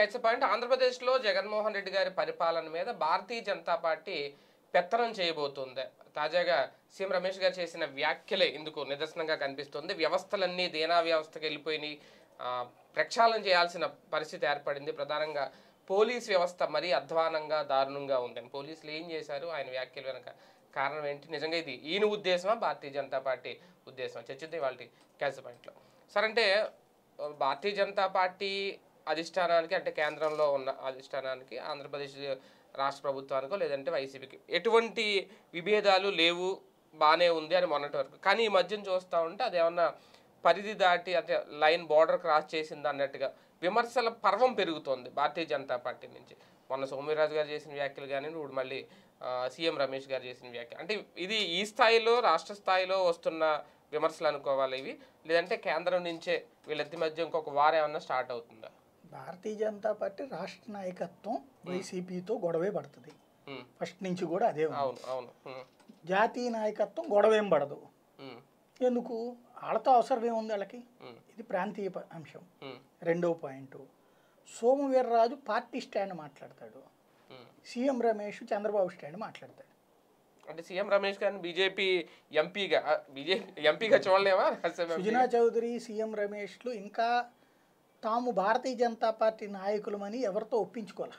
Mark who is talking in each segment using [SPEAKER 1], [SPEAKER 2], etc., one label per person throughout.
[SPEAKER 1] Catch point ఆంధ్రప్రదేశ్లో జగన్మోహన్ రెడ్డి గారి పరిపాలన మీద భారతీయ జనతా పార్టీ పెత్తనం చేయబోతుంది తాజాగా సీఎం రమేష్ గారు చేసిన వ్యాఖ్యలే ఇందుకు నిదర్శనంగా కనిపిస్తుంది వ్యవస్థలన్నీ దీనా వ్యవస్థకి వెళ్ళిపోయినాయి ఆ, ప్రక్షాళన చేయాల్సిన పరిస్థితి ఏర్పడింది ప్రధానంగా పోలీస్ వ్యవస్థ మరీ అధ్వానంగా దారుణంగా ఉందని పోలీసులు ఏం చేశారు ఆయన వ్యాఖ్యలు వెనక కారణం ఏంటి నిజంగా ఇది ఈయన ఉద్దేశమా భారతీయ జనతా పార్టీ ఉద్దేశమా చర్చిద్దాం వాళ్ళ క్యాచ్ పాయింట్లో సార్ అంటే ఆ, భారతీయ జనతా పార్టీ అధిష్టానానికి అంటే కేంద్రంలో ఉన్న అధిష్టానానికి ఆంధ్రప్రదేశ్ రాష్ట్ర ప్రభుత్వానికో లేదంటే వైసీపీకి ఎటువంటి విభేదాలు లేవు బాగానే ఉంది అని మొన్నటి వరకు కానీ ఈ మధ్యన చూస్తూ ఉంటే అదేమన్నా పరిధి దాటి అంటే లైన్ బార్డర్ క్రాస్ చేసింది అన్నట్టుగా విమర్శల పర్వం పెరుగుతోంది భారతీయ జనతా పార్టీ నుంచి మొన్న సోమవీరాజు గారు చేసిన వ్యాఖ్యలు కానీ ఇప్పుడు మళ్ళీ ఆ, సీఎం రమేష్ గారు చేసిన వ్యాఖ్యలు అంటే ఇది ఈ స్థాయిలో రాష్ట్ర స్థాయిలో వస్తున్న విమర్శలు అనుకోవాలి ఇవి లేదంటే కేంద్రం నుంచే వీళ్ళిద్దరి మధ్య ఇంకొక వారం ఏమన్నా స్టార్ట్ అవుతుందా
[SPEAKER 2] భారతీయ జనతా పార్టీ రాష్ట్ర నాయకత్వం వైసీపీతో గొడవే పడుతుంది
[SPEAKER 1] ఉమ్,
[SPEAKER 2] ఫస్ట్ నుంచి కూడా అదే ఉంది
[SPEAKER 1] అవును అవును ఉమ్,
[SPEAKER 2] జాతీయ నాయకత్వం గొడవేం పడదు
[SPEAKER 1] ఉమ్,
[SPEAKER 2] ఎందుకు వాళ్ళతో అవసరం ఏముంది వాళ్ళకి
[SPEAKER 1] ఉమ్,
[SPEAKER 2] ఇది ప్రాంతీయ ప- అంశం
[SPEAKER 1] ఉమ్,
[SPEAKER 2] రెండవ పాయింట్ సోమవీర్రాజు పార్టీ స్టాండ్ మాట్లాడతాడు
[SPEAKER 1] ఉమ్.
[SPEAKER 2] సీఎం రమేష్ చంద్రబాబు స్టాండ్ మాట్లాడతాడు
[SPEAKER 1] అంటే సీఎం రమేష్ గారిని బీజేపీ ఎంపీగా బీజేపీ ఎంపీగా చూడలేమా రాజ్యసభ ఎంపీగా?
[SPEAKER 2] సుజనా చౌదరి సీఎం రమేష్లు ఇంకా తాము భారతీయ జనతా పార్టీ నాయకులమని ఎవరితో ఒప్పించుకోలే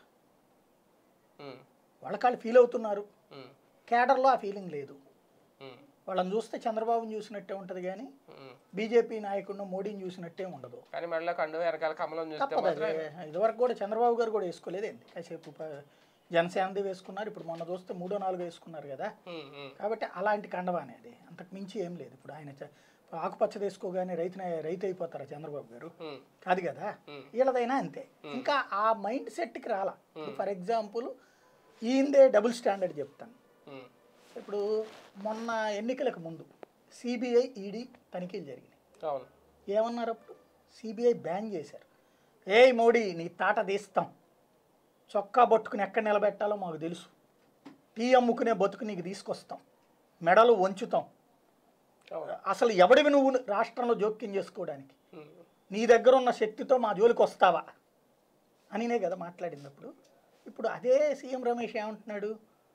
[SPEAKER 1] ఉమ్,
[SPEAKER 2] వాళ్ళకాళ్ళు ఫీల్ అవుతున్నారు
[SPEAKER 1] ఉమ్,
[SPEAKER 2] కేడర్లో ఆ ఫీలింగ్ లేదు
[SPEAKER 1] ఉమ్,
[SPEAKER 2] వాళ్ళని చూస్తే చంద్రబాబుని చూసినట్టే ఉంటుంది కానీ
[SPEAKER 1] ఉమ్.
[SPEAKER 2] బీజేపీ నాయకుడిని మోడీని చూసినట్టే ఉండదు
[SPEAKER 1] కానీ మళ్ళీ కండు వెనకాల కమలం చూస్తే
[SPEAKER 2] తప్పదు
[SPEAKER 1] మాత్రం
[SPEAKER 2] అది ఇదివరకు కూడా చంద్రబాబు గారు కూడా వేసుకోలేదేంటి కాసేపు ప- జనసేనది వేసుకున్నారు ఇప్పుడు మొన్న చూస్తే మూడో నాలుగో వేసుకున్నారు కదా
[SPEAKER 1] ఉమ్, ఉమ్,
[SPEAKER 2] కాబట్టి అలాంటి కండవానే అది అంతకు మించి ఏం లేదు ఇప్పుడు ఆయన చ- ఆకుపచ్చ తీసుకోగానే రైతు రైతు అయిపోతారా చంద్రబాబు గారు
[SPEAKER 1] ఉమ్,
[SPEAKER 2] కాదు కదా వీళ్ళదైనా అంతే ఇంకా ఆ మైండ్ సెట్కి రాలా ఫర్ ఎగ్జాంపుల్ ఈయందే డబుల్ స్టాండర్డ్ చెప్తాను
[SPEAKER 1] ఉమ్,
[SPEAKER 2] ఇప్పుడు మొన్న ఎన్నికలకు ముందు సిబిఐ ఈడీ తనిఖీలు జరిగినాయి
[SPEAKER 1] అవును
[SPEAKER 2] ఏమన్నారు అప్పుడు సిబిఐ బ్యాన్ చేశారు ఏయ్ మోడీ నీ తాట తీస్తాం చొక్కా బొట్టుకుని ఎక్కడ నిలబెట్టాలో మాకు తెలుసు టీ అమ్ముకునే బతుకు నీకు తీసుకొస్తాం మెడలు వంచుతాం
[SPEAKER 1] అవును
[SPEAKER 2] అసలు ఎవడివి నువ్వు రాష్ట్రంలో జోక్యం చేసుకోవడానికి
[SPEAKER 1] ఉమ్,
[SPEAKER 2] నీ దగ్గర ఉన్న శక్తితో మా జోలికి వస్తావా అనినే కదా మాట్లాడినప్పుడు ఇప్పుడు అదే సీఎం రమేష్ ఏమంటున్నాడు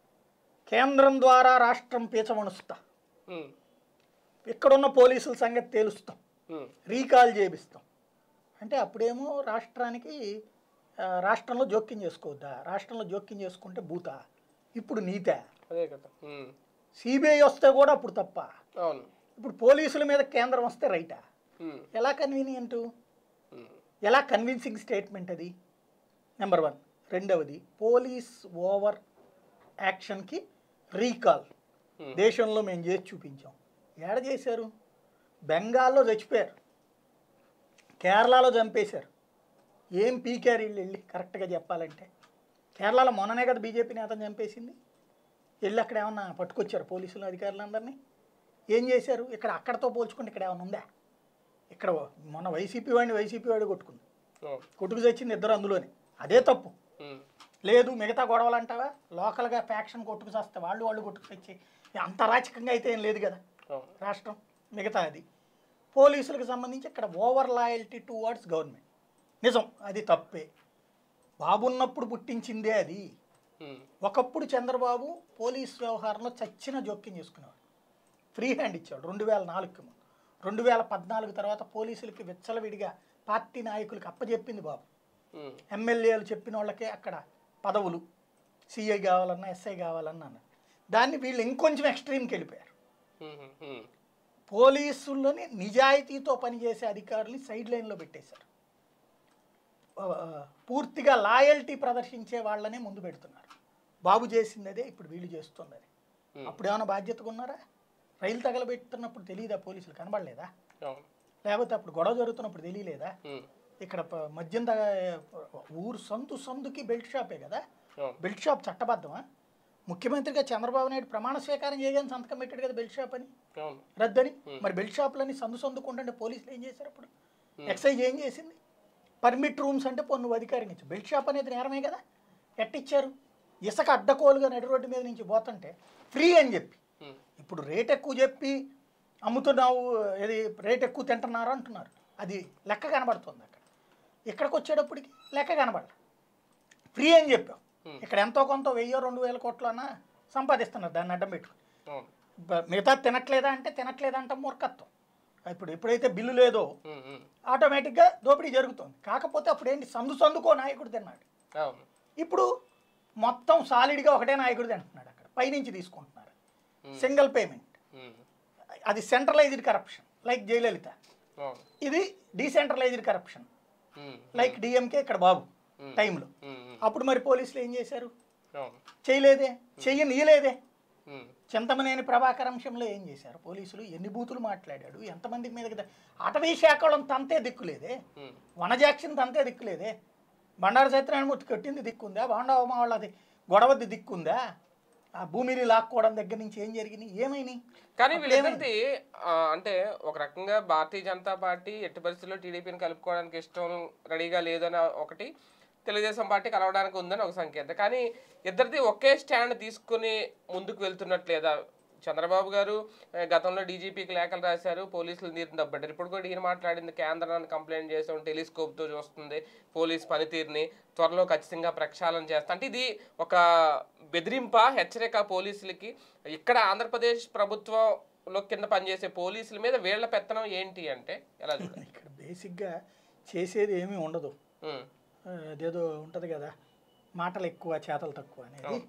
[SPEAKER 2] కేంద్రం ద్వారా రాష్ట్రం పీచమణుస్తా
[SPEAKER 1] ఉమ్,
[SPEAKER 2] ఇక్కడున్న పోలీసుల సంగతి తేలుస్తాం
[SPEAKER 1] ఉమ్,
[SPEAKER 2] రీకాల్ చేపిస్తాం అంటే అప్పుడేమో రాష్ట్రానికి ఆ, రాష్ట్రంలో జోక్యం చేసుకోవద్దా రాష్ట్రంలో జోక్యం చేసుకుంటే భూత ఇప్పుడు నీతే
[SPEAKER 1] అదే కదా ఉమ్,
[SPEAKER 2] సిబిఐ వస్తే కూడా అప్పుడు తప్ప
[SPEAKER 1] అవును
[SPEAKER 2] ఇప్పుడు పోలీసుల మీద కేంద్రం వస్తే రైటా
[SPEAKER 1] ఉమ్,
[SPEAKER 2] ఎలా కన్వీనియంట్
[SPEAKER 1] ఉమ్,
[SPEAKER 2] ఎలా కన్విన్సింగ్ స్టేట్మెంట్ అది నెంబర్ వన్ రెండవది పోలీస్ ఓవర్ యాక్షన్కి రీకాల్
[SPEAKER 1] Hmm.
[SPEAKER 2] దేశంలో మేము చేసి చూపించాం ఏడ చేశారు బెంగాల్లో చచ్చిపోయారు కేరళలో చంపేశారు ఏం పీకారు వీళ్ళు వెళ్ళి కరెక్ట్గా చెప్పాలంటే కేరళలో మొన్ననే కదా బీజేపీ నేతను చంపేసింది వెళ్ళి అక్కడ ఏమన్నా పట్టుకొచ్చారు పోలీసులు అధికారులందరినీ ఏం చేశారు ఇక్కడ అక్కడతో పోల్చుకుంటే ఇక్కడ ఏమైనా ఉందా ఇక్కడ మొన్న వైసీపీ వాడిని వైసీపీ వాడు కొట్టుకుంది
[SPEAKER 1] అవును
[SPEAKER 2] కొట్టుకు తెచ్చింది ఇద్దరు అందులోనే అదే తప్పు
[SPEAKER 1] ఉమ్,
[SPEAKER 2] లేదు మిగతా గొడవలు అంటావా లోకల్గా ఫ్యాక్షన్ కొట్టుకు చేస్తే వాళ్ళు వాళ్ళు కొట్టుకు తెచ్చి అంత రాచకంగా అయితే ఏం లేదు కదా
[SPEAKER 1] అవును
[SPEAKER 2] రాష్ట్రం మిగతా అది పోలీసులకు సంబంధించి ఇక్కడ ఓవర్ లాయల్టీ టువర్డ్స్ గవర్నమెంట్ నిజం అది తప్పే బాబు ఉన్నప్పుడు పుట్టించిందే అది
[SPEAKER 1] ఉమ్,
[SPEAKER 2] ఒకప్పుడు చంద్రబాబు పోలీస్ వ్యవహారంలో చచ్చిన జోక్యం చేసుకునేవాడు ఫ్రీ హ్యాండ్ ఇచ్చాడు రెండు వేల నాలుగుకి ముందు రెండు వేల పద్నాలుగు తర్వాత పోలీసులకి విచ్చలవిడిగా పార్టీ నాయకులకి అప్పచెప్పింది బాబు
[SPEAKER 1] ఉమ్,
[SPEAKER 2] ఎమ్మెల్యేలు చెప్పిన వాళ్ళకే అక్కడ పదవులు సిఐ కావాలన్నా ఎస్ఐ కావాలన్నా అన్నారు దాన్ని వీళ్ళు ఇంకొంచెం ఎక్స్ట్రీమ్కి వెళ్ళిపోయారు
[SPEAKER 1] ఉమ్, ఉమ్, ఉమ్,
[SPEAKER 2] పోలీసుల్లోని నిజాయితీతో పనిచేసే అధికారుల్ని సైడ్ లైన్లో పెట్టేశారు ఆ, పూర్తిగా లాయల్టీ ప్రదర్శించే వాళ్ళనే ముందు పెడుతున్నారు బాబు చేసింది అదే ఇప్పుడు వీళ్ళు చేస్తున్నది
[SPEAKER 1] Hmm.
[SPEAKER 2] అప్పుడు ఏమైనా బాధ్యతగా ఉన్నారా రైలు తగలబెడుతున్నప్పుడు తెలియదా పోలీసులు కనబడలేదా
[SPEAKER 1] అవును
[SPEAKER 2] లేకపోతే అప్పుడు గొడవ జరుగుతున్నప్పుడు తెలియలేదా
[SPEAKER 1] ఉమ్,
[SPEAKER 2] ఇక్కడ ప- మద్యం తాగా ఊరు సందు సందుకి బెల్ట్ షాపే కదా
[SPEAKER 1] అవును
[SPEAKER 2] బెల్ట్ షాప్ చట్టబద్ధమా ముఖ్యమంత్రిగా చంద్రబాబు నాయుడు ప్రమాణ స్వీకారం చేయగానే సంతకం పెట్టాడు కదా బెల్ట్ షాప్ అని
[SPEAKER 1] అవును
[SPEAKER 2] రద్దని మరి బెల్ట్ షాపులని సందు సందుకుంటుంటే పోలీసులు ఏం చేశారు అప్పుడు ఎక్సైజ్ ఏం చేసింది పర్మిట్ రూమ్స్ అంటే పోను నువ్వు అధికారం ఇచ్చు బెల్ట్ షాప్ అనేది నేరమే కదా ఎట్టిచ్చారు ఇసుక అడ్డకోలుగా నడి రోడ్డు మీద నుంచి పోతుంటే ఫ్రీ అని చెప్పి
[SPEAKER 1] ఉమ్,
[SPEAKER 2] ఇప్పుడు రేట్ ఎక్కువ చెప్పి అమ్ముతున్నావు ఇది రేట్ ఎక్కువ తింటున్నారు అంటున్నారు అది లెక్క కనబడుతుంది అక్కడ ఇక్కడికి వచ్చేటప్పటికి లెక్క కనబడాలి ఫ్రీ అని చెప్పాం ఇక్కడ ఎంతో కొంత వెయ్యో రెండు వేల కోట్లన్నా సంపాదిస్తున్నారు దాన్ని అడ్డం పెట్టుకుని
[SPEAKER 1] అవును
[SPEAKER 2] బ- మిగతా తినట్లేదా అంటే తినట్లేదా అంటే మూర్ఖత్వం ఇప్పుడు ఎప్పుడైతే బిల్లు లేదో
[SPEAKER 1] ఉమ్, ఉమ్.
[SPEAKER 2] ఆటోమేటిక్గా దోపిడీ జరుగుతుంది కాకపోతే అప్పుడు ఏంటి సందు సందుకో నాయకుడు తిన్నాడు
[SPEAKER 1] అవును
[SPEAKER 2] ఇప్పుడు మొత్తం సాలిడ్గా ఒకటే నాయకుడు తింటున్నాడు అక్కడ పైనుంచి తీసుకుంటున్నారు సింగిల్ పేమెంట్
[SPEAKER 1] ఉమ్,
[SPEAKER 2] అది సెంట్రలైజ్డ్ కరప్షన్ లైక్ జయలలిత
[SPEAKER 1] అవును
[SPEAKER 2] ఇది డీసెంట్రలైజ్డ్ కరప్షన్
[SPEAKER 1] ఉమ్,
[SPEAKER 2] లైక్ డిఎంకే ఇక్కడ బాబు టైంలో
[SPEAKER 1] ఉమ్, ఉమ్.
[SPEAKER 2] అప్పుడు మరి పోలీసులు ఏం చేశారు
[SPEAKER 1] అవును
[SPEAKER 2] చేయలేదే చెయ్యనీయలేదే
[SPEAKER 1] ఉమ్,
[SPEAKER 2] చింతమనేని ప్రభాకర్ అంశంలో ఏం చేశారు పోలీసులు ఎన్ని బూతులు మాట్లాడాడు ఎంతమంది మీదకి ద- అటవీ శాఖ వాళ్ళని తంతే దిక్కులేదే
[SPEAKER 1] ఉమ్.
[SPEAKER 2] వనజాక్షిని తంతే దిక్కులేదే బండారు సత్యనారాయణమూర్తి కట్టింది దిక్కుందా బాండవమ్మ వాళ్ళది గొడవది దిక్కుందా ఆ భూమిని లాక్కోవడం దగ్గర నుంచి ఏం జరిగినాయి ఏమైనాయి
[SPEAKER 1] కానీ
[SPEAKER 2] అప్పుడు
[SPEAKER 1] వీళ్ళిద్దరిది ఆ, అంటే ఒక రకంగా భారతీయ జనతా పార్టీ ఎట్టి పరిస్థితుల్లో టీడీపీని కలుపుకోవడానికి ఇష్టం రెడీగా లేదని ఒకటి తెలుగుదేశం పార్టీ కలవడానికి ఉందని ఒక సంకేతం కానీ ఇద్దరిది ఒకే స్టాండ్ తీసుకుని ముందుకు వెళ్తున్నట్లేదా చంద్రబాబు గారు ఆ, గతంలో డీజీపీకి లేఖలు రాశారు పోలీసులు నీరు దబ్బడ్డారు ఇప్పుడు కూడా ఈయన మాట్లాడింది కేంద్రాన్ని కంప్లైంట్ చేసాం టెలిస్కోప్తో చూస్తుంది పోలీస్ పనితీరుని త్వరలో ఖచ్చితంగా ప్రక్షాళన చేస్తా అంటే ఇది ఒక బెదిరింప హెచ్చరిక పోలీసులకి ఇక్కడ ఆంధ్రప్రదేశ్ ప్రభుత్వంలో కింద పనిచేసే పోలీసుల మీద వీళ్ళ పెత్తనం ఏంటి అంటే ఎలా చూడాలి
[SPEAKER 2] ఇక్కడ బేసిక్గా చేసేది ఏమీ ఉండదు
[SPEAKER 1] ఉమ్,
[SPEAKER 2] ఆ, అదేదో ఉంటుంది కదా మాటలు ఎక్కువ చేతలు తక్కువ అనేది
[SPEAKER 1] అవును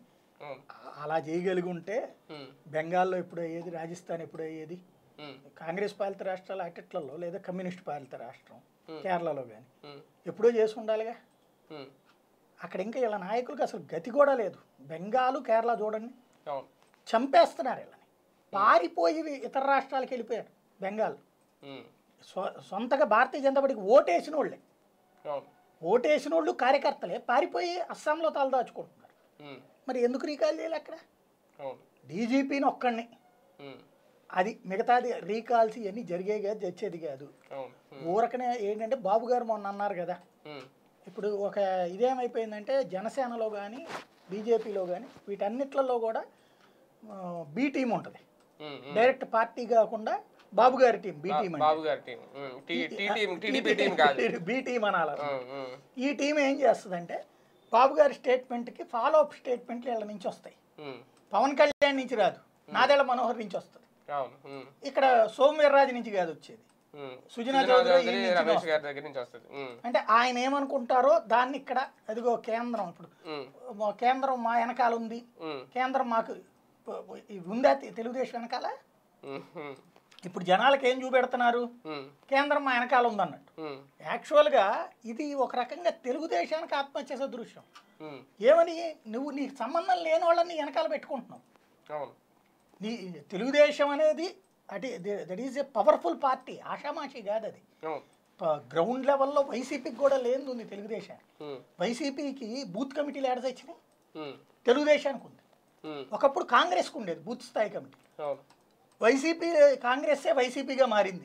[SPEAKER 2] ఆ- అలా చేయగలిగి ఉంటే
[SPEAKER 1] ఉమ్,
[SPEAKER 2] బెంగాల్లో ఎప్పుడు అయ్యేది రాజస్థాన్ ఎప్పుడు అయ్యేది
[SPEAKER 1] ఉమ్,
[SPEAKER 2] కాంగ్రెస్ పాలిత రాష్ట్రాలు అటట్లలో లేదా కమ్యూనిస్ట్ పాలిత రాష్ట్రం కేరళలో కానీ
[SPEAKER 1] ఉమ్,
[SPEAKER 2] ఎప్పుడో చేసి ఉండాలిగా
[SPEAKER 1] ఉమ్,
[SPEAKER 2] అక్కడ ఇంకా ఇలా నాయకులకు అసలు గతి కూడా లేదు బెంగాలు కేరళ చూడండి
[SPEAKER 1] అవును
[SPEAKER 2] చంపేస్తున్నారు వీళ్ళని పారిపోయి ఇతర రాష్ట్రాలకు వెళ్ళిపోయారు బెంగాల్
[SPEAKER 1] ఉమ్,
[SPEAKER 2] స్వ- సొంతగా భారతీయ జనతా పార్టీకి ఓటేసిన వాళ్ళే
[SPEAKER 1] అవును
[SPEAKER 2] ఓటేసిన వాళ్ళు కార్యకర్తలే పారిపోయి అస్సాంలో తలదాచుకుంటున్నారు
[SPEAKER 1] ఉమ్,
[SPEAKER 2] మరి ఎందుకు రీకాల్ చేయాలి అక్కడ
[SPEAKER 1] అవును
[SPEAKER 2] డీజీపీని ఒక్కడిని
[SPEAKER 1] ఉమ్,
[SPEAKER 2] అది మిగతాది రీకాల్స్ ఇవన్నీ జరిగేది కాదు తెచ్చేది కాదు
[SPEAKER 1] అవును ఉమ్,
[SPEAKER 2] ఊరకనే ఏంటంటే బాబు గారు మొన్న అన్నారు కదా
[SPEAKER 1] ఉమ్,
[SPEAKER 2] ఇప్పుడు ఒక ఇదేమైపోయిందంటే జనసేనలో కానీ బీజేపీలో కానీ వీటన్నిట్లలో కూడా ఆ, బి టీం ఉంటుంది
[SPEAKER 1] ఉమ్, ఉమ్.
[SPEAKER 2] డైరెక్ట్ పార్టీ కాకుండా బాబు గారి టీం బి టీం
[SPEAKER 1] బాబు గారి టీం ఉమ్, T T team TDP team కాదు
[SPEAKER 2] బి టీం అనాలి అసలు.
[SPEAKER 1] ఉమ్, ఉమ్,
[SPEAKER 2] ఈ టీం ఏం చేస్తుందంటే బాబు గారి స్టేట్మెంట్కి ఫాలో అప్ స్టేట్మెంట్లు వీళ్ళ నుంచి వస్తాయి
[SPEAKER 1] ఉమ్,
[SPEAKER 2] పవన్ కళ్యాణ్ నుంచి రాదు నాదేళ్ల మనోహర్ నుంచి వస్తుంది
[SPEAKER 1] అవును ఉమ్,
[SPEAKER 2] ఇక్కడ సోమవీర్రాజు నుంచి కాదు వచ్చేది
[SPEAKER 1] ఉమ్.
[SPEAKER 2] సుజనా
[SPEAKER 1] సుజనా
[SPEAKER 2] చౌదరి
[SPEAKER 1] చౌదరి,
[SPEAKER 2] ఈ నుంచి
[SPEAKER 1] రమేష్
[SPEAKER 2] వస్తుంది.
[SPEAKER 1] గారి దగ్గర నుంచి వస్తుంది ఉమ్,
[SPEAKER 2] అంటే ఆయన ఏమనుకుంటారో దాన్ని ఇక్కడ అదిగో కేంద్రం ఇప్పుడు
[SPEAKER 1] ఉమ్,
[SPEAKER 2] మా కేంద్రం మా వెనకాల ఉంది
[SPEAKER 1] ఉమ్,
[SPEAKER 2] కేంద్రం మాకు ప- ప- ఇది ఉందా తె- తెలుగుదేశం వెనకాల
[SPEAKER 1] ఉమ్, ఉమ్,
[SPEAKER 2] ఇప్పుడు జనాలకు ఏం చూపెడుతున్నారు
[SPEAKER 1] ఉమ్,
[SPEAKER 2] కేంద్రం మా వెనకాల ఉందన్నట్టు
[SPEAKER 1] ఉమ్,
[SPEAKER 2] యాక్చువల్గా ఇది ఒక రకంగా తెలుగుదేశానికి ఆత్మహత్య సదృశ్యం
[SPEAKER 1] ఉమ్,
[SPEAKER 2] ఏమని నువ్వు నీకు సంబంధం లేని వాళ్ళని వెనకాల పెట్టుకుంటున్నావు
[SPEAKER 1] అవును
[SPEAKER 2] నీ తెలుగుదేశం అనేది అటు that is a powerful party ఆషామాషి కాదు అది
[SPEAKER 1] అవును
[SPEAKER 2] గ్రౌండ్ లెవెల్లో వైసీపీకి కూడా లేనిది ఉంది తెలుగుదేశానికి
[SPEAKER 1] ఉమ్,
[SPEAKER 2] వైసీపీకి బూత్ కమిటీలు ఏడాది వచ్చినాయి
[SPEAKER 1] ఉమ్,
[SPEAKER 2] తెలుగుదేశానికి ఉంది
[SPEAKER 1] ఉమ్,
[SPEAKER 2] ఒకప్పుడు కాంగ్రెస్కి ఉండేది బూత్ స్థాయి కమిటీ
[SPEAKER 1] అవును
[SPEAKER 2] వైసీపీ కాంగ్రెస్సే వైసీపీగా మారింది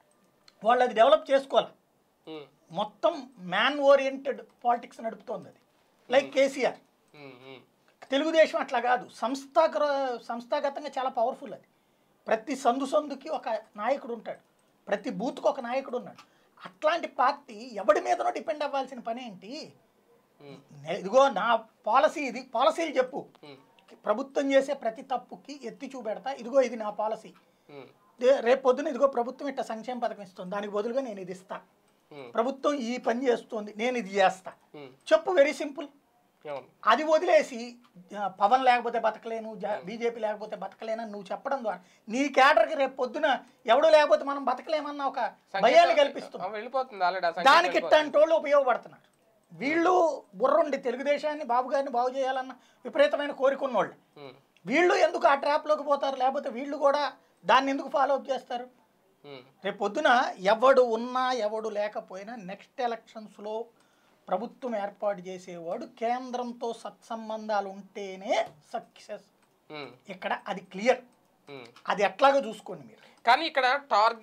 [SPEAKER 2] వాళ్ళు అది డెవలప్ చేసుకోవాలి
[SPEAKER 1] ఉమ్,
[SPEAKER 2] మొత్తం మ్యాన్ ఓరియంటెడ్ పాలిటిక్స్ నడుపుతోంది అది లైక్ కేసీఆర్
[SPEAKER 1] ఉమ్, ఉమ్,
[SPEAKER 2] తెలుగుదేశం అట్లా కాదు సంస్థాగర సంస్థాగతంగా చాలా పవర్ఫుల్ అది ప్రతి సందు సందుకి ఒక నాయకుడు ఉంటాడు ప్రతి బూత్కి ఒక నాయకుడు ఉన్నాడు అట్లాంటి పార్టీ ఎవడి మీదనో డిపెండ్ అవ్వాల్సిన పని ఏంటి
[SPEAKER 1] ఉమ్,
[SPEAKER 2] నే- ఇదిగో నా పాలసీ ఇది పాలసీలు చెప్పు
[SPEAKER 1] ఉమ్,
[SPEAKER 2] ప్రభుత్వం చేసే ప్రతి తప్పుకి ఎత్తి చూపెడతా ఇదిగో ఇది నా పాలసీ
[SPEAKER 1] ఉమ్,
[SPEAKER 2] దే- రేపు పొద్దున ఇదిగో ప్రభుత్వం ఇట్లా సంక్షేమ పథకం ఇస్తుంది దానికి బదులుగా నేను ఇది ఇస్తా
[SPEAKER 1] ఉమ్,
[SPEAKER 2] ప్రభుత్వం ఈ పని చేస్తుంది నేను ఇది చేస్తా
[SPEAKER 1] ఉమ్,
[SPEAKER 2] చెప్పు వెరీ సింపుల్
[SPEAKER 1] అవును
[SPEAKER 2] అది వదిలేసి ఆ, పవన్ లేకపోతే బతకలేను బీజేపీ లేకపోతే బతకలేనని నువ్వు చెప్పడం ద్వారా నీ కేడర్కి రేపు పొద్దున ఎవడు లేకపోతే మనం బతకలేమన్న ఒక భయాన్ని కల్పిస్తుంది
[SPEAKER 1] ఆ, వెళ్ళిపోతుంది ఆల్రెడీ ఆ సంకేతం
[SPEAKER 2] దానికి
[SPEAKER 1] వెళ్ళిపోతుంది.
[SPEAKER 2] ఇట్లాంటి వాళ్ళు ఉపయోగపడుతున్నారు వీళ్ళు బుర్రుండి తెలుగుదేశాన్ని బాబు గారిని బాగు చేయాలన్న విపరీతమైన కోరికున్న వాళ్ళు
[SPEAKER 1] ఉమ్,
[SPEAKER 2] వీళ్ళు ఎందుకు ఆ ట్రాప్లోకి పోతారు లేకపోతే వీళ్ళు కూడా దాన్ని ఎందుకు ఫాలో అప్ చేస్తారు
[SPEAKER 1] ఉమ్,
[SPEAKER 2] రేపు పొద్దున ఎవడు ఉన్నా ఎవడు లేకపోయినా నెక్స్ట్ ఎలక్షన్స్లో ప్రభుత్వం ఏర్పాటు చేసేవాడు కేంద్రంతో సత్సంబంధాలు ఉంటేనే సక్సెస్
[SPEAKER 1] ఉమ్,
[SPEAKER 2] ఇక్కడ అది క్లియర్
[SPEAKER 1] ఉమ్.
[SPEAKER 2] అది ఎట్లాగో చూసుకోండి మీరు
[SPEAKER 1] కానీ ఇక్కడ టార్గెట్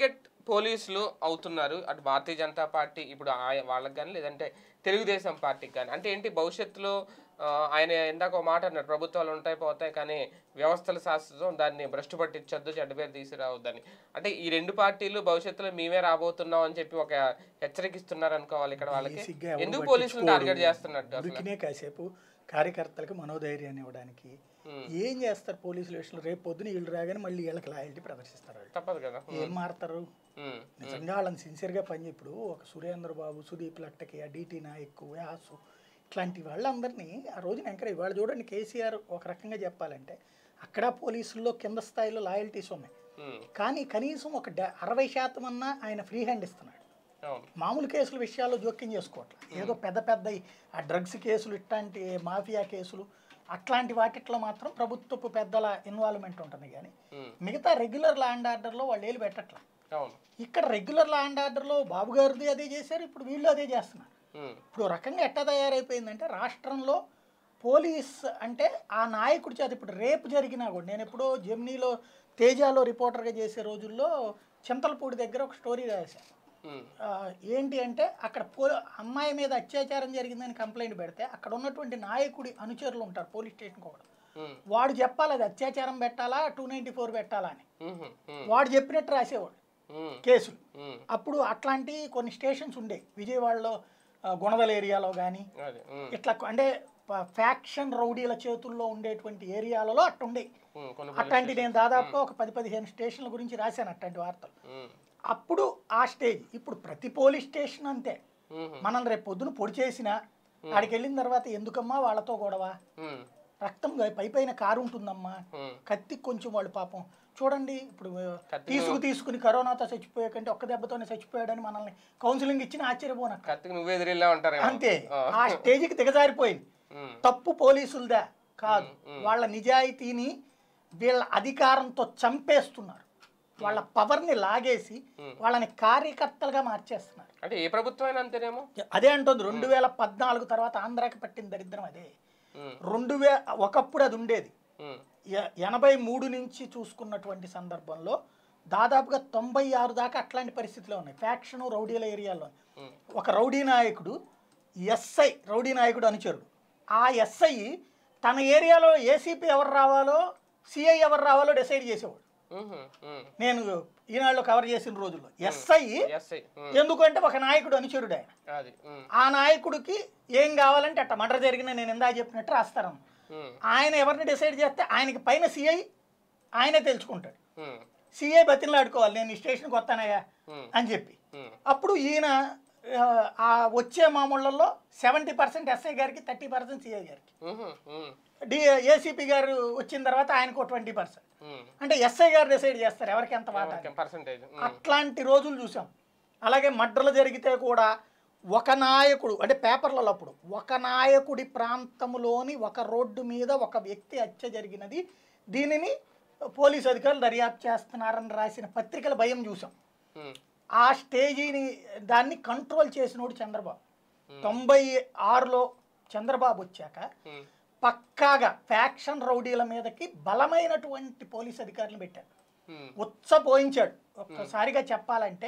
[SPEAKER 1] పోలీసులు అవుతున్నారు అటు భారతీయ జనతా పార్టీ ఇప్పుడు ఆయ- వాళ్ళకి కానీ లేదంటే తెలుగుదేశం పార్టీకి కానీ అంటే ఏంటి భవిష్యత్తులో ఆ, ఆయన ఇందాక ఒక మాట అన్నారు ప్రభుత్వాలు ఉంటాయి పోతాయి కానీ వ్యవస్థల శాస్త్రం దాన్ని భ్రష్టు పట్టించొద్దు చెడ్డ పేరు తీసుకురావద్దని అంటే ఈ రెండు పార్టీలు భవిష్యత్తులో మేమే రాబోతున్నాం అని చెప్పి ఒక హెచ్చరికిస్తున్నారు అనుకోవాలి ఇక్కడ వాళ్ళకి
[SPEAKER 2] బేసిక్గా ఎవరు
[SPEAKER 1] ఎందుకు పోలీసులు
[SPEAKER 2] పట్టించుకోరు.
[SPEAKER 1] టార్గెట్ చేస్తున్నట్టు అసలు
[SPEAKER 2] ఉరికినే కాసేపు కార్యకర్తలకు మనోధైర్యాన్ని ఇవ్వడానికి
[SPEAKER 1] ఉమ్.
[SPEAKER 2] ఏం చేస్తారు పోలీసులు విషయంలో రేపు పొద్దున వీళ్ళు రాగానే మళ్ళీ వీళ్ళకి లాయల్టీ ప్రదర్శిస్తారు వాళ్ళు
[SPEAKER 1] తప్పదు కదా
[SPEAKER 2] ఏం మారుతారు
[SPEAKER 1] ఉమ్,
[SPEAKER 2] నిజంగా వాళ్ళని సిన్సియర్గా పని ఇప్పుడు ఒక సురేంద్ర బాబు సుదీప్ లట్టకి ఆ డిటి నాయక్ వ్యాసు ఇట్లాంటి వాళ్ళందరినీ ఆ రోజున ఎంకరేజ్ వాళ్ళు చూడండి కేసీఆర్ ఒక రకంగా చెప్పాలంటే అక్కడ పోలీసుల్లో కింద స్థాయిలో లాయల్టీస్ ఉన్నాయి
[SPEAKER 1] ఉమ్,
[SPEAKER 2] కానీ కనీసం ఒక డ- అరవై శాతం అన్నా ఆయన ఫ్రీ హ్యాండ్ ఇస్తున్నాడు
[SPEAKER 1] అవును
[SPEAKER 2] మామూలు కేసుల విషయాల్లో జోక్యం చేసుకోవట్లేదు ఏదో పెద్ద పెద్ద ఈ- ఆ డ్రగ్స్ కేసులు ఇట్లాంటి మాఫియా కేసులు అట్లాంటి వాటిట్లో మాత్రం ప్రభుత్వపు పెద్దల ఇన్వాల్వ్మెంట్ ఉంటుంది కానీ
[SPEAKER 1] ఉమ్,
[SPEAKER 2] మిగతా రెగ్యులర్ లా అండ్ ఆర్డర్లో వాళ్ళు ఏలు పెట్టట్లా
[SPEAKER 1] అవును
[SPEAKER 2] ఇక్కడ రెగ్యులర్ లా అండ్ ఆర్డర్లో బాబు గారిది అదే చేశారు ఇప్పుడు వీళ్ళు అదే చేస్తున్నారు
[SPEAKER 1] ఉమ్,
[SPEAKER 2] ఇప్పుడు ఓ రకంగా ఎట్లా తయారైపోయిందంటే రాష్ట్రంలో పోలీస్ అంటే ఆ నాయకుడి చేత ఇప్పుడు రేపు జరిగినా కూడా నేను ఎప్పుడో జెమ్నీలో తేజాలో రిపోర్టర్గా చేసే రోజుల్లో చింతలపూడి దగ్గర ఒక స్టోరీ రాశాను
[SPEAKER 1] ఉమ్,
[SPEAKER 2] ఆ, ఏంటి అంటే అక్కడ పో అమ్మాయి మీద అత్యాచారం జరిగిందని కంప్లైంట్ పెడితే అక్కడ ఉన్నటువంటి నాయకుడి అనుచరులు ఉంటారు పోలీస్ స్టేషన్ కూడా
[SPEAKER 1] ఉమ్,
[SPEAKER 2] వాడు చెప్పాలి అది అత్యాచారం పెట్టాలా టూ నైంటీ ఫోర్ పెట్టాలా అని
[SPEAKER 1] ఉమ్, ఉమ్,
[SPEAKER 2] వాడు చెప్పినట్టు రాసేవాడు
[SPEAKER 1] ఉమ్,
[SPEAKER 2] కేసులు
[SPEAKER 1] ఉమ్,
[SPEAKER 2] అప్పుడు అట్లాంటి కొన్ని స్టేషన్స్ ఉండేవి విజయవాడలో ఆ, గుణదల ఏరియాలో కానీ
[SPEAKER 1] అదే ఉమ్,
[SPEAKER 2] ఇట్లా కొ- అంటే ఫ్యాక్షన్ రౌడీల చేతుల్లో ఉండేటువంటి ఏరియాలలో అట్టుండే
[SPEAKER 1] ఉమ్, కొన్ని
[SPEAKER 2] అట్లాంటి నేను దాదాపుగా ఒక పది పదిహేను స్టేషన్ల గురించి రాశాను అట్లాంటి వార్తలు
[SPEAKER 1] ఉమ్,
[SPEAKER 2] అప్పుడు ఆ స్టేజ్ ఇప్పుడు ప్రతి పోలీస్ స్టేషన్ అంతే
[SPEAKER 1] ఉమ్,
[SPEAKER 2] మనం రేపు పొద్దున పొడి చేసినా ఆడికి వెళ్ళిన తర్వాత ఎందుకమ్మా వాళ్ళతో గొడవ
[SPEAKER 1] ఉమ్,
[SPEAKER 2] రక్తం గా- పై పైన కారు ఉంటుందమ్మా
[SPEAKER 1] ఉమ్,
[SPEAKER 2] కత్తి కొంచెం వాళ్ళు పాపం చూడండి ఇప్పుడు
[SPEAKER 1] కత్తి
[SPEAKER 2] తీసుకు తీసుకుని కరోనాతో చచ్చిపోయే కంటే ఒక్క దెబ్బతోనే చచ్చిపోయాడని మనల్ని కౌన్సిలింగ్ ఇచ్చిన ఆశ్చర్యపోన
[SPEAKER 1] కత్తికి నువ్వు ఎదిరిల్లా ఉంటారు
[SPEAKER 2] అంతే ఆ స్టేజ్కి దిగజారిపోయింది తప్పు పోలీసులదా కాదు వాళ్ళ నిజాయితీని వీళ్ళ అధికారంతో చంపేస్తున్నారు వాళ్ళ పవర్ని లాగేసి వాళ్ళని కార్యకర్తలుగా మార్చేస్తున్నారు
[SPEAKER 1] అంటే ఏ ప్రభుత్వం అయినా అంతేనేమో
[SPEAKER 2] అదే అంటుంది రెండు వేల పద్నాలుగు తర్వాత ఆంధ్రాకి పట్టిన దరిద్రం అదే
[SPEAKER 1] ఉమ్,
[SPEAKER 2] రెండు వే ఒకప్పుడు అది ఉండేది
[SPEAKER 1] ఉమ్,
[SPEAKER 2] ఎ- ఎనభై మూడు నుంచి చూసుకున్నటువంటి సందర్భంలో దాదాపుగా తొంభై ఆరు దాకా అట్లాంటి పరిస్థితులు ఉన్నాయి ఫ్యాక్షన్ రౌడీల ఏరియాలో
[SPEAKER 1] ఉమ్,
[SPEAKER 2] ఒక రౌడీ నాయకుడు ఎస్ఐ రౌడీ నాయకుడు అనుచరుడు ఆ ఎస్ఐ తన ఏరియాలో ఏసీపీ ఎవరు రావాలో సిఐ ఎవరు రావాలో డిసైడ్ చేసేవాడు
[SPEAKER 1] ఉమ్, ఉమ్,
[SPEAKER 2] నేను ఈనాడులో కవర్ చేసిన రోజుల్లో ఎస్ఐ
[SPEAKER 1] ఎస్ఐ ఉమ్,
[SPEAKER 2] ఎందుకంటే ఒక నాయకుడు అనుచరుడు ఆయన
[SPEAKER 1] అది ఉమ్,
[SPEAKER 2] ఆ నాయకుడికి ఏం కావాలంటే అట్ట మర్డర్ జరిగిన నేను ఇందా చెప్పినట్టు రాస్తారన్న
[SPEAKER 1] ఉమ్,
[SPEAKER 2] ఆయన ఎవరిని డిసైడ్ చేస్తే ఆయనకి పైన సిఐ ఆయనే తెలుసుకుంటాడు
[SPEAKER 1] ఉమ్,
[SPEAKER 2] సిఐ బతిలాడుకోవాలి నేను ఈ స్టేషన్కి వస్తానయ్యా
[SPEAKER 1] ఉమ్,
[SPEAKER 2] అని చెప్పి
[SPEAKER 1] ఉమ్,
[SPEAKER 2] అప్పుడు ఈయన ఆ, ఆ వచ్చే మామూళ్ళల్లో సెవెంటీ పర్సెంట్ ఎస్ఐ గారికి థర్టీ పర్సెంట్ సిఐ గారికి
[SPEAKER 1] ఉమ్, ఉమ్,
[SPEAKER 2] డి ఏసీపీ గారు వచ్చిన తర్వాత ఆయనకు ట్వంటీ పర్సెంట్
[SPEAKER 1] ఉమ్,
[SPEAKER 2] అంటే ఎస్ఐ గారు డిసైడ్ చేస్తారు ఎవరికి ఎంత వాటా అని.
[SPEAKER 1] ఎవరికి పర్సంటేజ్ ఉమ్,
[SPEAKER 2] అట్లాంటి రోజులు చూసాం అలాగే మడ్రలు జరిగితే కూడా ఒక నాయకుడు అంటే పేపర్లలో అప్పుడు ఒక నాయకుడి ప్రాంతంలోని ఒక రోడ్డు మీద ఒక వ్యక్తి హత్య జరిగినది దీనిని పోలీసు అధికారులు దర్యాప్తు చేస్తున్నారని రాసిన పత్రికల భయం చూసాం
[SPEAKER 1] ఉమ్,
[SPEAKER 2] ఆ స్టేజీని దాన్ని కంట్రోల్ చేసినోడు చంద్రబాబు తొంభై ఆరులో చంద్రబాబు వచ్చాక
[SPEAKER 1] ఉమ్,
[SPEAKER 2] పక్కాగా ఫ్యాక్షన్ రౌడీల మీదకి బలమైనటువంటి పోలీస్ అధికారులు పెట్టారు
[SPEAKER 1] ఉమ్,
[SPEAKER 2] ఉచ్చపోయించాడు ఒక్కసారిగా చెప్పాలంటే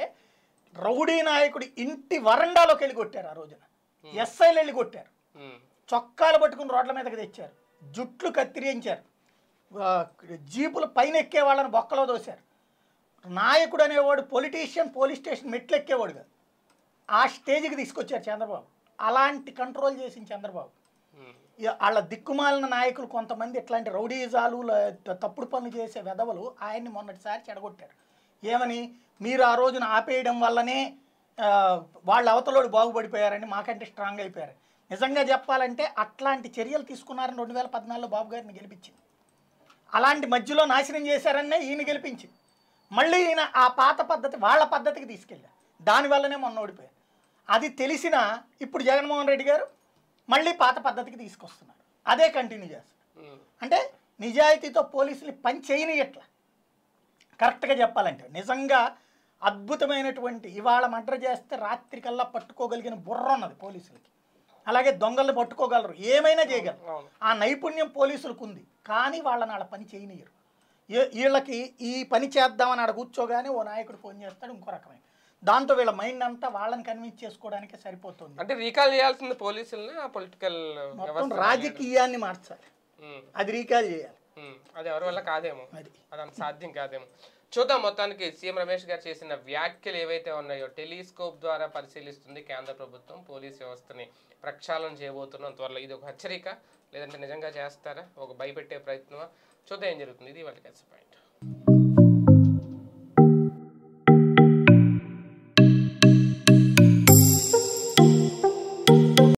[SPEAKER 2] రౌడీ నాయకుడి ఇంటి వరండాలోకి వెళ్ళి కొట్టారు ఆ రోజున ఎస్ఐలు వెళ్ళి కొట్టారు
[SPEAKER 1] ఉమ్,
[SPEAKER 2] చొక్కాలు పట్టుకుని రోడ్ల మీదకి తెచ్చారు జుట్లు కత్తిరించారు ఆ, జీపులు పైన ఎక్కే వాళ్ళని బొక్కలో దోశారు నాయకుడు అనేవాడు పొలిటీషియన్ పోలీస్ స్టేషన్ మెట్లు ఎక్కేవాడు కాదు ఆ స్టేజ్కి తీసుకొచ్చారు చంద్రబాబు అలాంటి కంట్రోల్ చేసింది చంద్రబాబు
[SPEAKER 1] ఉమ్,
[SPEAKER 2] ఇక వాళ్ళ దిక్కుమాలిన నాయకులు కొంతమంది ఇట్లాంటి రౌడీజాలు ల- తప్పుడు పనులు చేసే వెధవలు ఆయన్ని మొన్నటిసారి చెడగొట్టారు ఏమని మీరు ఆ రోజున ఆపేయడం వల్లనే ఆ, వాళ్ళ అవతలోడు బాగుపడిపోయారని మాకంటే స్ట్రాంగ్ అయిపోయారు నిజంగా చెప్పాలంటే అట్లాంటి చర్యలు తీసుకున్నారని రెండు వేల పద్నాలుగులో బాబు గారిని గెలిపించింది అలాంటి మధ్యలో నాశనం చేశారనే ఈయన గెలిపించింది మళ్ళీ ఈయన ఆ పాత పద్ధతి వాళ్ళ పద్ధతికి తీసుకెళ్ళారు దానివల్లనే మొన్న ఓడిపోయారు అది తెలిసిన ఇప్పుడు జగన్మోహన్ రెడ్డి గారు మళ్ళీ పాత పద్ధతికి తీసుకొస్తున్నారు అదే కంటిన్యూ చేస్తారు
[SPEAKER 1] ఉమ్,
[SPEAKER 2] అంటే నిజాయితీతో పోలీసులు పని చేయనియట్ల కరెక్ట్గా చెప్పాలంటే నిజంగా అద్భుతమైనటువంటి ఇవాళ మర్డర్ చేస్తే రాత్రికల్లా పట్టుకోగలిగిన బుర్ర ఉన్నది పోలీసులకి అలాగే దొంగల్ని పట్టుకోగలరు ఏమైనా చేయగలరు
[SPEAKER 1] అవును
[SPEAKER 2] ఆ నైపుణ్యం పోలీసులకు ఉంది కానీ వాళ్ళని వాళ్ళ పని చేయనియరు ఏ- వీళ్ళకి ఈ పని చేద్దామని ఆడ కూర్చోగానే ఓ నాయకుడు ఫోన్ చేస్తాడు ఇంకో రకమైన దాంతో వీళ్ళ మైండ్ అంతా వాళ్ళని కన్విన్స్ చేసుకోవడానికే సరిపోతుంది
[SPEAKER 1] అంటే రీకాల్ చేయాల్సింది పోలీసుల్ని ఆ పొలిటికల్
[SPEAKER 2] మొత్తం
[SPEAKER 1] వ్యవస్థ
[SPEAKER 2] రాజకీయాన్ని మార్చాలి
[SPEAKER 1] ఉమ్,
[SPEAKER 2] అది రీకాల్ చేయాలి
[SPEAKER 1] ఉమ్, అది ఎవరి వల్ల కాదేమో
[SPEAKER 2] అది
[SPEAKER 1] అది అంత సాధ్యం కాదేమో చూద్దాం మొత్తానికి సీఎం రమేష్ గారు చేసిన వ్యాఖ్యలు ఏవైతే ఉన్నాయో టెలిస్కోప్ ద్వారా పరిశీలిస్తుంది కేంద్ర ప్రభుత్వం పోలీస్ వ్యవస్థని ప్రక్షాళన చేయబోతున్నాం త్వరలో ఇది ఒక హెచ్చరిక లేదంటే నిజంగా చేస్తారా ఒక భయపెట్టే ప్రయత్నమా చూద్దాం ఏం జరుగుతుంది ఇది వాళ్ళకి పాయింట్